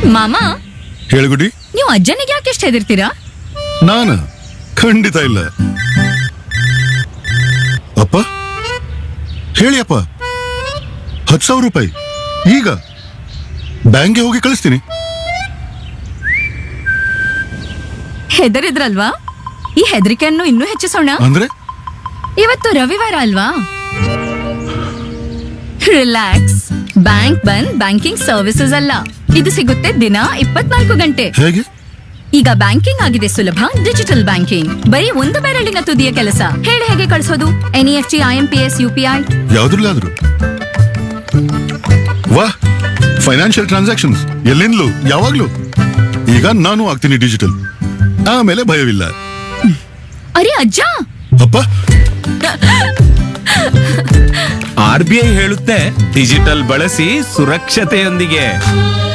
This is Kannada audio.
ಮಾಮ ಹೇಳುಗುಡಿ ನೀವು ಅಜ್ಜನಿಗೆ ಯಾಕೆ ಎಷ್ಟು ಹೆದರ್ತೀರಾ ನಾನ ಖಂಡಿತ ಇಲ್ಲ ಅಪ್ಪ ಹೇಳಿ ಅಪ್ಪ ಹತ್ತು ಸಾವಿರ ರೂಪಾಯಿ ಈಗ ಬ್ಯಾಂಕ್ಗೆ ಹೋಗಿ ಕಳಿಸ್ತೀನಿ ಹೆದರಿದ್ರಲ್ವಾ ಈ ಹೆದರಿಕೆಯನ್ನು ಇನ್ನೂ ಹೆಚ್ಚಿಸೋಣ ಅಂದ್ರೆ ಇವತ್ತು ರವಿವಾರ ಅಲ್ವಾ ರಿಲ್ಯಾಕ್ಸ್ ಬ್ಯಾಂಕ್ ಬಂದ್ ಬ್ಯಾಂಕಿಂಗ್ ಸರ್ವಿಸಸ್ ಅಲ್ಲ ಇದು ಸಿಗುತ್ತೆ ದಿನ ಇಪ್ಪತ್ನಾಲ್ಕು ಗಂಟೆ ಹೇಗೆ ಈಗ ಬ್ಯಾಂಕಿಂಗ್ ಆಗಿದೆ ಸುಲಭ ಡಿಜಿಟಲ್ ಬ್ಯಾಂಕಿಂಗ್ ಬರೀ ಒಂದು ಬೆರಳಿನ ತುದಿಯ ಕೆಲಸ ಹೇಳಿ ಹೇಗೆ ಕಳಿಸೋದು ಎನ್ಇಎಫ್ಟಿ ಐಎಂಪಿಎಸ್ ಯುಪಿಐ ಯಾವ್ದ್ರಲ್ಲಾದ್ರು ವಾಹ್ ಫೈನಾನ್ಷಿಯಲ್ ಟ್ರಾನ್ಸಾಕ್ಷನ್ಸ್ ಎಲ್ಲಿಂದಲೂ ಯಾವಾಗ್ಲೂ ಈಗ ನಾನು ಆಗ್ತೀನಿ ಡಿಜಿಟಲ್ ಆಮೇಲೆ ಭಯವಿಲ್ಲ ಅರೆ ಅಜ್ಜ ಅಪ್ಪ ಆರ್ ಬಿ ಐ ಹೇಳುತ್ತೆ ಡಿಜಿಟಲ್ ಬಳಸಿ ಸುರಕ್ಷತೆಯೊಂದಿಗೆ